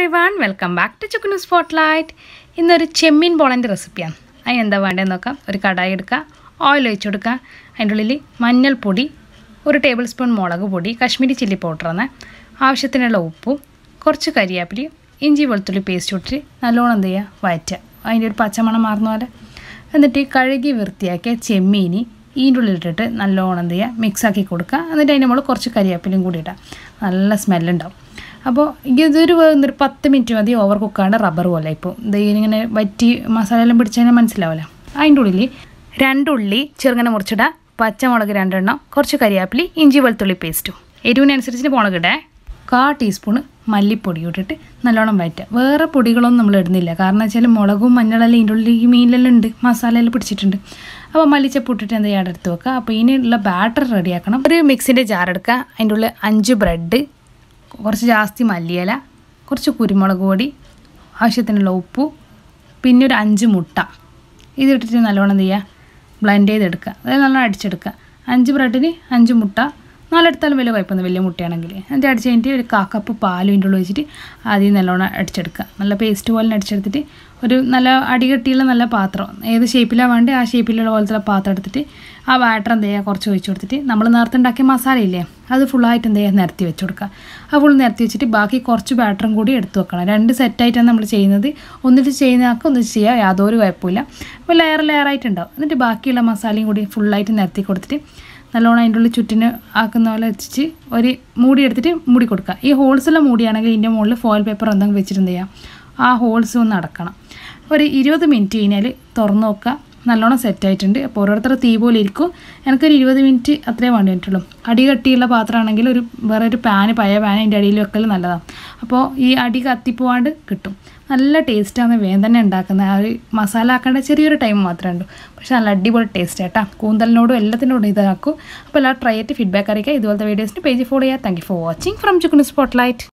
every everyone welcome back to Chukkunu spotlight ഇന്നൊരു ചെമ്മീൻ ബോളൻ്റെ റെസിപ്പിയാണ് അതിന് എന്താ വേണ്ടതെന്ന് നോക്കാം ഒരു കടായി എടുക്കുക ഓയിൽ ഒഴിച്ചു കൊടുക്കുക അതിൻ്റെ ഉള്ളിൽ മഞ്ഞൾപ്പൊടി ഒരു ടേബിൾ സ്പൂൺ മുളക് പൊടി കാശ്മീരി ചില്ലി പൗഡറാണ് ആവശ്യത്തിനുള്ള ഉപ്പും കുറച്ച് കരിയാപ്പിലയും ഇഞ്ചി വെളുത്തുള്ളി പേസ്റ്റ് ഇട്ടിട്ട് നല്ലോണം എന്ത് ചെയ്യുക വഴറ്റുക അതിൻ്റെ ഒരു പച്ചമണം മാറുന്ന പോലെ എന്നിട്ട് ഈ കഴുകി വൃത്തിയാക്കിയ ചെമ്മീനി ഇതിൻ്റെ ഉള്ളിലിട്ടിട്ട് നല്ലോണം എന്ത് ചെയ്യുക മിക്സാക്കി കൊടുക്കുക എന്നിട്ട് അതിൻ്റെ മുകളിൽ കുറച്ച് കരിയാപ്പിലയും കൂടി ഇടാം നല്ല സ്മെല്ലുണ്ടാവും അപ്പോൾ ഇതൊരു ഒരു പത്ത് മിനിറ്റ് മതി ഓവർ കുക്കാണ്ട് റബ്ബർ പോലെ ഇപ്പോൾ ഇത് ഇങ്ങനെ വറ്റി മസാല എല്ലാം പിടിച്ചതിനെ മനസ്സിലാവില്ല അതിൻ്റെ ഉള്ളിൽ രണ്ടുള്ളി ചെറുങ്ങനെ മുറിച്ചിടുക പച്ചമുളക് രണ്ടെണ്ണം കുറച്ച് കരിയാപ്പിലി ഇഞ്ചി വെളുത്തുള്ളി പേസ്റ്റും എരിവിനനുസരിച്ച് മുളക് ഇടേ കാ ടീസ്പൂണ് മല്ലിപ്പൊടി ഇട്ടിട്ട് നല്ലോണം വഴറ്റുക വേറെ പൊടികളൊന്നും നമ്മൾ ഇടുന്നില്ല കാരണം വെച്ചാൽ മുളകും മഞ്ഞളെല്ലാം ഇതിൻ്റെ ഉള്ളിൽ ഈ മീനിലെല്ലാം ഉണ്ട് മസാലയെല്ലാം പിടിച്ചിട്ടുണ്ട് അപ്പോൾ മല്ലിച്ചപ്പ് ഇട്ടിട്ട് എന്താ ചെയ്യാൻ എടുത്ത് വെക്കുക അപ്പോൾ ഇതിനുള്ള ബാറ്റർ റെഡിയാക്കണം ഒരു മിക്സിൻ്റെ ജാർ എടുക്കുക അതിൻ്റെ ഉള്ളിൽ അഞ്ച് ബ്രെഡ് കുറച്ച് ജാസ്തി മല്ലിയില കുറച്ച് കുരുമുളക് പൊടി ആവശ്യത്തിനുള്ള ഉപ്പു പിന്നെ ഒരു അഞ്ച് മുട്ട ഇത് ഇട്ടിട്ട് നല്ലോണം എന്ത് ചെയ്യുക ബ്ലെൻഡ് ചെയ്തെടുക്കുക അതായത് നല്ലോണം അടിച്ചെടുക്കുക അഞ്ച് ബ്രെഡിന് അഞ്ച് മുട്ട നാലെടുത്താലും വലിയ കുഴപ്പമൊന്നും വലിയ മുട്ടയാണെങ്കിൽ എന്നിട്ട് അടിച്ച് കഴിഞ്ഞിട്ട് ഒരു കാ കപ്പ് പാലും ഇതിൻ്റെ ഉള്ളിൽ വെച്ചിട്ട് ആദ്യം നല്ലോണം അടിച്ചെടുക്കുക നല്ല പേസ്റ്റ് പോലെ അടിച്ചെടുത്തിട്ട് ഒരു നല്ല അടികട്ടിയുള്ള നല്ല പാത്രം ഏത് ഷേപ്പിലാണ് വേണ്ടത് ആ ഷേപ്പിലുള്ള പോലത്തെ പാത്രം എടുത്തിട്ട് ആ ബാറ്റർ എന്ത് ചെയ്യുക കുറച്ച് ഒഴിച്ച് കൊടുത്തിട്ട് നമ്മൾ നേരത്തെ ഉണ്ടാക്കിയ മസാല ഇല്ലേ അത് ഫുള്ളായിട്ട് എന്ത് ചെയ്യുക നിരത്തി വെച്ച് കൊടുക്കുക ആ ഫുൾ നിരത്തി വെച്ചിട്ട് ബാക്കി കുറച്ച് ബാറ്ററും കൂടി എടുത്ത് വെക്കണം രണ്ട് സെറ്റായിട്ടാണ് നമ്മൾ ചെയ്യുന്നത് ഒന്നിച്ച് ചെയ്യുന്നതാൾക്ക് ഒന്നിച്ച് ചെയ്യുക യാതൊരു കുഴപ്പമില്ല അപ്പോൾ ലെയർ ലെയറായിട്ടുണ്ടാവും എന്നിട്ട് ബാക്കിയുള്ള മസാലയും കൂടി ഫുള്ളായിട്ട് നിരത്തി കൊടുത്തിട്ട് നല്ലോണം അതിൻ്റെ ഉള്ളിൽ ചുറ്റിന് ആക്കുന്ന പോലെ വെച്ചിട്ട് ഒരു മൂടി എടുത്തിട്ട് മൂടി കൊടുക്കുക ഈ ഹോൾസുള്ള മൂടിയാണെങ്കിൽ ഇതിൻ്റെ മുകളിൽ ഫോയിൽ പേപ്പർ എന്തെങ്കിലും വെച്ചിട്ട് എന്ത് ചെയ്യാം ആ ഹോൾസ് ഒന്ന് അടക്കണം ഒരു ഇരുപത് മിനിറ്റ് കഴിഞ്ഞാൽ തുറന്ന് നോക്കുക നല്ലോണം സെറ്റായിട്ടുണ്ട് അപ്പോൾ ഓരോരുത്തർ തീ പോലെ ഇരിക്കും എനിക്കൊരു ഇരുപത് മിനിറ്റ് അത്രേ വേണ്ടി വന്നിട്ടുള്ളൂ അടി കട്ടിയുള്ള പാത്രമാണെങ്കിൽ ഒരു വേറെ ഒരു പാന് പഴയ പാൻ അതിൻ്റെ അടിയിൽ വെക്കൽ നല്ലതാണ് അപ്പോൾ ഈ അടി കത്തിപ്പോവാണ്ട് കിട്ടും നല്ല ടേസ്റ്റാണ് വേഗം തന്നെ ഉണ്ടാക്കുന്നത് ആ ഒരു മസാല ആക്കേണ്ട ചെറിയൊരു ടൈം മാത്രമേ ഉള്ളൂ പക്ഷേ നല്ല അടിപൊളി ടേസ്റ്റ് കേട്ടോ കൂന്തലിനോടും എല്ലാത്തിനോടും ഇതാക്കും അപ്പോൾ എല്ലാ ട്രൈ ആയിട്ട് ഫീഡ്ബാക്ക് അറിയിക്കുക ഇതുപോലത്തെ വീഡിയോസിന് പേജ് ഫോളോ ചെയ്യുക thank you for watching from Chukkunu spot light